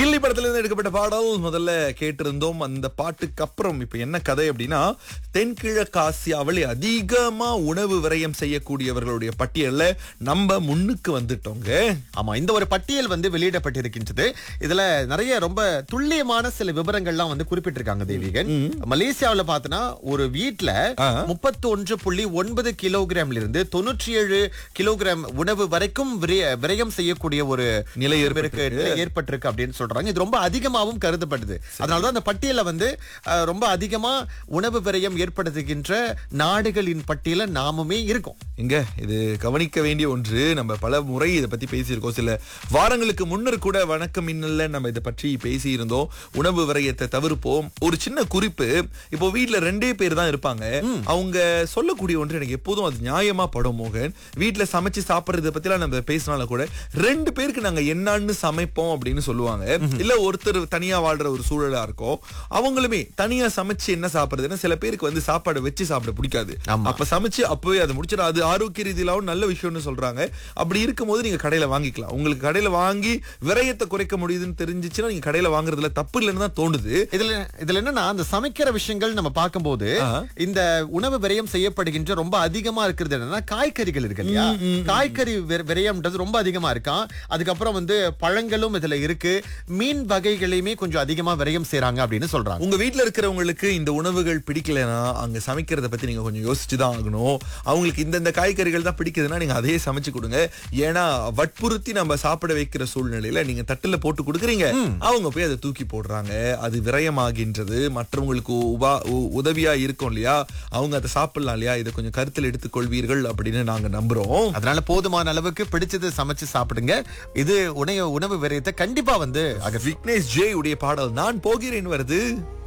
கில்லி படத்துல இருந்து எடுக்கப்பட்ட பாடல் முதல்ல கேட்டிருந்தோம் அந்த பாட்டுக்கு அப்புறம் இப்ப என்ன கதை அப்படின்னா தென்கிழக்கு ஆசியாவில் அதிகமா உணவு விரயம் செய்யக்கூடியவர்களுடைய பட்டியல்ல நம்ம முன்னுக்கு வந்துட்டோங்க ஆமா இந்த ஒரு பட்டியல் வந்து வெளியிடப்பட்டிருக்கின்றது இதுல நிறைய ரொம்ப துல்லியமான சில விவரங்கள்லாம் வந்து குறிப்பிட்டிருக்காங்க தேவிகன் மலேசியாவுல பார்த்தனா ஒரு வீட்ல ஆ. முப்பத்தி ஒன்று புள்ளி ஒன்பது கிலோகிராம்ல இருந்து தொண்ணூற்றி ஏழு கிலோகிராம் உணவு வரைக்கும் விரய- விரயம் செய்யக்கூடிய ஒரு நிலை இருக்கு நிலை ஏற்பட்டிருக்கு அப்படின்னு சொல்றாங்க இது ரொம்ப அதிகமாகவும் கருதப்படுது அதனாலதான் அந்த பட்டியல வந்து அஹ், ரொம்ப அதிகமா உணவு விரயம் ஏற்படுத்துகின்ற நாடுகளின் பட்டியல நாமுமே இருக்கோம் இங்க இது கவனிக்க வேண்டிய ஒன்று நம்ம பல முறை இதை பத்தி பேசியிருக்கோம் சில வாரங்களுக்கு முன்னர் கூட வணக்கம் இன்னல்ல நம்ம இதை பற்றி பேசியிருந்தோம் உணவு விரயத்தை தவிர்ப்போம் ஒரு சின்ன குறிப்பு இப்போ வீட்ல ரெண்டே பேர் தான் இருப்பாங்க அவங்க சொல்லக்கூடிய ஒன்று எனக்கு எப்போதும் அது நியாயமா படும் மோகன் வீட்ல சமைச்சு சாப்பிடுறத பத்திலாம் நம்ம பேசினாலும் கூட ரெண்டு பேருக்கு நாங்க என்னன்னு சமைப்போம் அப்படின்னு சொல்லுவாங்க இல்ல ஒருத்தர் தனியா வாழ்ற ஒரு சூழலா இருக்கும் அவங்களுமே தனியா சமைச்சு என்ன சாப்பிடுறதுன்னா சில பேருக்கு வந்து சாப்பாடு வச்சு சாப்பிட பிடிக்காது ஆமா. அப்ப சமைச்சு அப்பவே அதை முடிச்சிடும் அது ஆரோக்கிய ரீதியிலாவும் நல்ல விஷயம்னு சொல்றாங்க அப்படி இருக்கும்போது நீங்க கடையில வாங்கிக்கலாம் உங்களுக்கு கடையில வாங்கி விரயத்தை குறைக்க முடியுதுன்னு தெரிஞ்சிச்சுன்னா நீங்க கடையில வாங்குறதுல தப்பு இல்லைன்னு தான் தோணுது இதுல இதுல என்னன்னா அந்த சமைக்கிற விஷயங்கள் நம்ம பார்க்கும்போது இந்த உணவு விரயம் செய்யப்படுகின்ற ரொம்ப அதிகமா இருக்கிறது என்னன்னா காய்கறிகள் இருக்கு இல்லையா காய்கறி விர- விரயம்ன்றது ரொம்ப அதிகமா இருக்கான் அதுக்கப்புறம் வந்து பழங்களும் இதுல இருக்கு மீன் வகைகளையுமே கொஞ்சம் அதிகமா விரயம் செய்றாங்க அப்படின்னு சொல்றாங்க உங்க வீட்ல இருக்கிறவங்களுக்கு இந்த உணவுகள் பிடிக்கலனா அங்க சமைக்கிறத பத்தி நீங்க கொஞ்சம் யோசிச்சு தான் ஆகணும் அவங்களுக்கு இந்தந்த காய்கறிகள் தான் பிடிக்குதுன்னா நீங்க அதையே சமைச்சு கொடுங்க ஏன்னா வற்புறுத்தி நம்ம சாப்பிட வைக்கிற சூழ்நிலையில நீங்க தட்டுல போட்டு கொடுக்குறீங்க அவங்க போய் அதை தூக்கி போடுறாங்க அது விரயமாகின்றது மற்றவங்களுக்கு உபா உ- உதவியா இருக்கும் இல்லையா அவங்க அதை சாப்பிடலாம் இல்லையா இதை கொஞ்சம் கருத்தில் எடுத்துக்கொள்வீர்கள் அப்படின்னு நாங்க நம்புறோம் அதனால போதுமான அளவுக்கு பிடிச்சது சமைச்சு சாப்பிடுங்க இது உணவு உணவு விரயத்தை கண்டிப்பா வந்து அகற்றி விக்னேஷ் ஜே உடைய பாடல் நான் போகிறேன் வருது